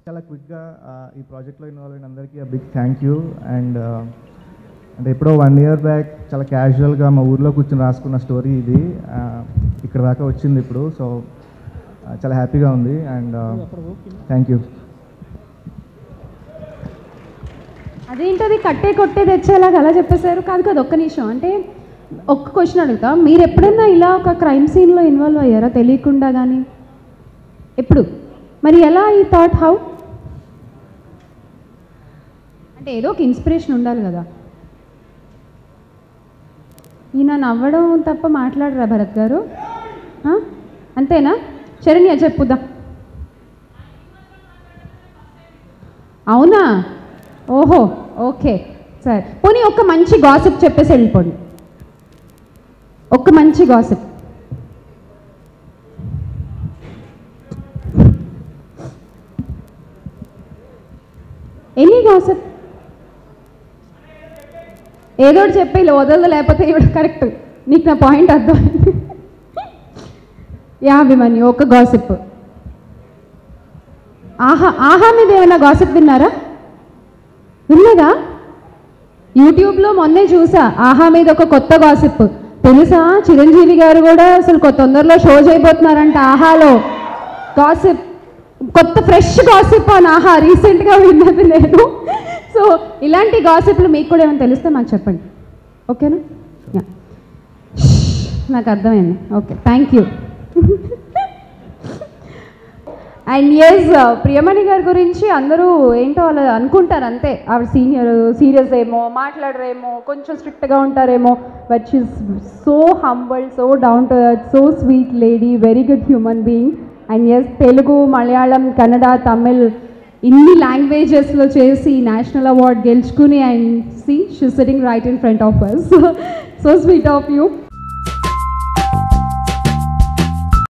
చాలా క్విక్గా ఈ ప్రాజెక్ట్లో ఇన్వాల్వ్ అయిన అందరికీ బిగ్ థ్యాంక్ యూ అండ్ అంటే ఎప్పుడో వన్ ఇయర్ బ్యాక్ చాలా క్యాజువల్గా మా ఊర్లో కూర్చొని రాసుకున్న స్టోరీ ఇది ఆ, ఇక్కడ దాకా వచ్చింది ఇప్పుడు సో చాలా హ్యాపీగా ఉంది అండ్ థ్యాంక్ యూ అదేంటది కట్టే కొట్టే తెచ్చేలాగా అలా చెప్పేశారు కాదు కాదు ఒక్క నిమిషం అంటే ఒక్క క్వశ్చన్ అడుగుతా మీరు ఎప్పుడైనా ఇలా ఒక క్రైమ్ సీన్లో ఇన్వాల్వ్ అయ్యారా తెలియకుండా కానీ ఎప్పుడు మరి ఎలా ఈ థాట్ హౌ అంటే ఏదో ఒక ఇన్స్పిరేషన్ ఉండాలి కదా ఈయన నవ్వడం తప్ప మాట్లాడరా భరత్ గారు ఆ? అంతేనా శరణ్య చెప్పుదా అవునా ఓహో ఓకే సరే పోనీ ఒక్క మంచి గాసిప్ చెప్పేసి వెళ్ళిపోండి ఒక్క మంచి గాసిప్ ఎనీ గాసిప్ ఏదో ఒకటి చెప్పి ఇలా వదలదు లేకపోతే ఇవిడ కరెక్ట్ నీకు నా పాయింట్ అర్థమైంది యా అభిమన్యు ఒక గాసిప్ ఆహా ఆహా మీద ఏమైనా గాసిప్ విన్నారా వినలేదా యూట్యూబ్లో మొన్నే చూసా ఆహా మీద ఒక కొత్త గాసిప్ తెలుసా చిరంజీవి గారు కూడా అసలు కొత్త తొందరలో షో చేయబోతున్నారంట ఆహాలో గాసిప్ కొత్త ఫ్రెష్ గాసిప్ అని ఆహా రీసెంట్గా విన్నది నేను సో ఇలాంటి గాసిప్లు మీకు కూడా ఏమైనా తెలిస్తే మాకు చెప్పండి ఓకేనా యా నాకు అర్థమైంది okay thank you and yes Priyamani గారి గురించి అందరూ ఏంటో అలా అనుకుంటారు అంతే ఆవిడ సీనియర్ సీరియస్ ఏమో మాట్లాడరేమో కొంచెం స్ట్రిక్ట్గా ఉంటారేమో but she's so humble so down to earth so sweet lady very good human being and yes Telugu Malayalam Kannada Tamil ఇన్ని లాంగ్వేజెస్లో చేసి నేషనల్ అవార్డ్ గెలుచుకుని and see she sitting right in front of us so sweet of you